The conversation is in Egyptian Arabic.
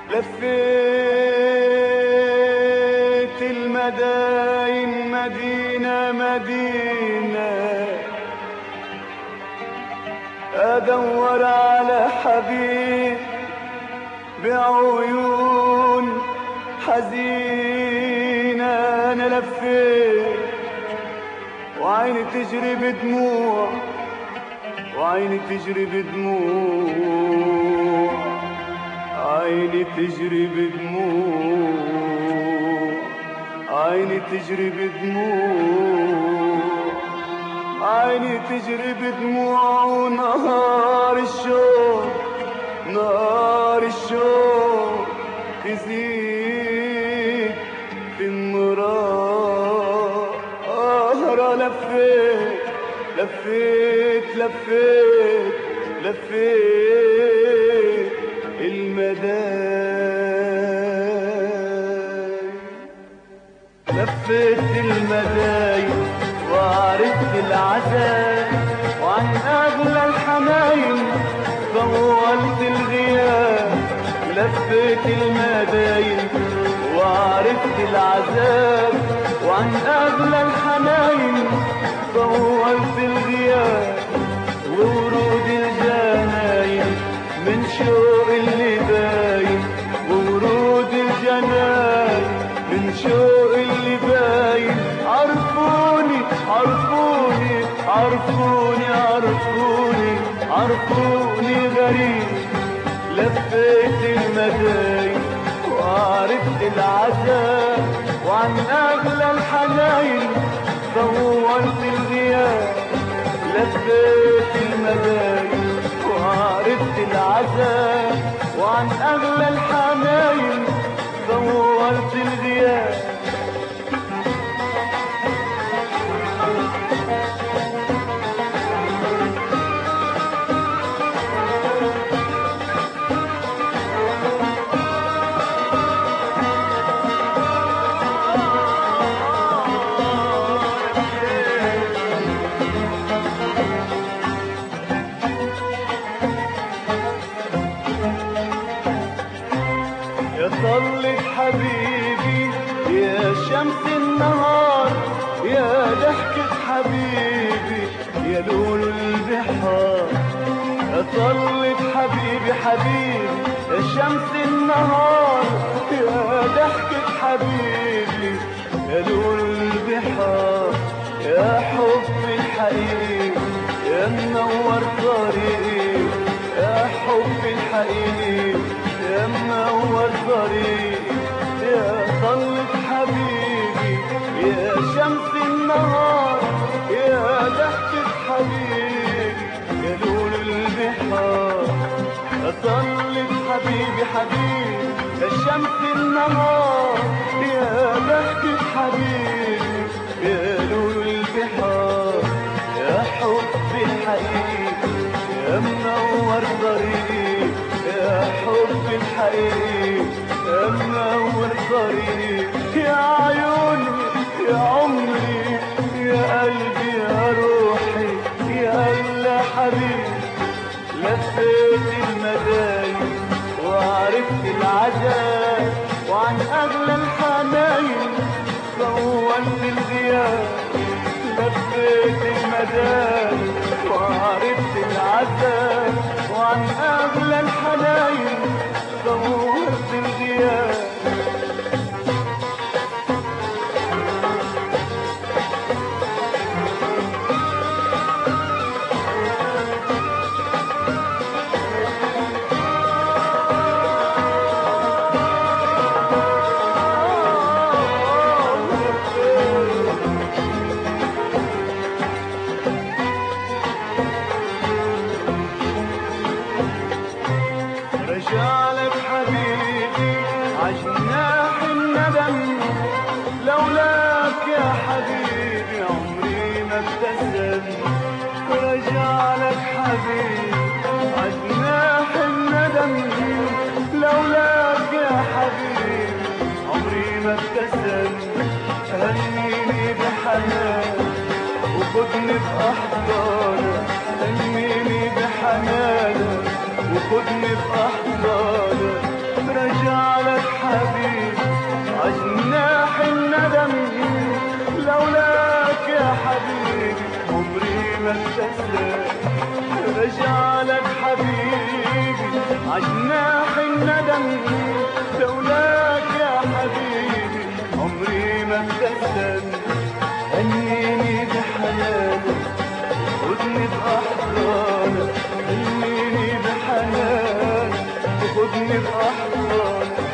لفيت المداين مدينة مدينة أدور على حبيب بعيون حزينة أنا لفيت وعيني تجري بدموع وعيني تجري بدموع عيني تجري بدموع عيني تجري بدموع عيني تجري بدموع ونهار الشوق نار الشوق تزيد في النار لفيت لفيت لفيت لفيت المدايا لفيت المدايا وعرفت العذاب وعن أغلى الحنايم طولت الغياب لفيت المدايا وعرفت العذاب وعن أغلى الحنايم طولت الغياب وورود الجناين من شوق اللي باين وورود الجناين من شوق اللي باين عرفوني عرفوني عرفوني عرفوني عرفوني غريب لفيت المداين وعرفت العذاب وعن أغلى الحناين طولت الغياب لفيت المداين وعرفت العذاب وعن أغلى الحناين طولت الغياب يا طلة حبيبي يا شمس النهار يا ضحكة حبيبي يا لون البحار يا طلة حبيبي حبيبي يا شمس النهار يا ضحكة حبيبي يا لون البحار يا حب الحقيقي يا منور طريقي يا حب الحقيقي يا منور طريقي يا طلة حبيبي يا شمس النهار يا ضحكة حبيبي يا لون البحار يا طلة حبيبي حبيبي يا شمس النهار يا ضحكة حبيبي يا لون البحار يا حب الحقيقي يا منور طريقي يا حب الحقيقي يا منور طريقي يا عيوني يا عمري يا قلبي يا روحي يا أغلى حبيبي لفيت المداين وعرفت العذاب وعن أغلى الحناين طولت الغياب لفيت المداين وعرفت العذاب وعن أغلى الحناين طولت الغياب رجع لك حبيبي عجناح الندم لولاك يا حبيبي عمري ما ابتسم رجع لك حبيبي عجناح الندم لولاك يا حبيبي عمري ما ابتسم هنيني بحنان وخدني بأحضانك هنيني بحنانك وخدني بأحضانك رجع ما ابتسم رجع لك حبيبي عجناح الندم لولاك يا حبيبي عمري ما ابتسم هنيني بحنانك خدني بأحضانك هنيني بحنانك خدني بأحضانك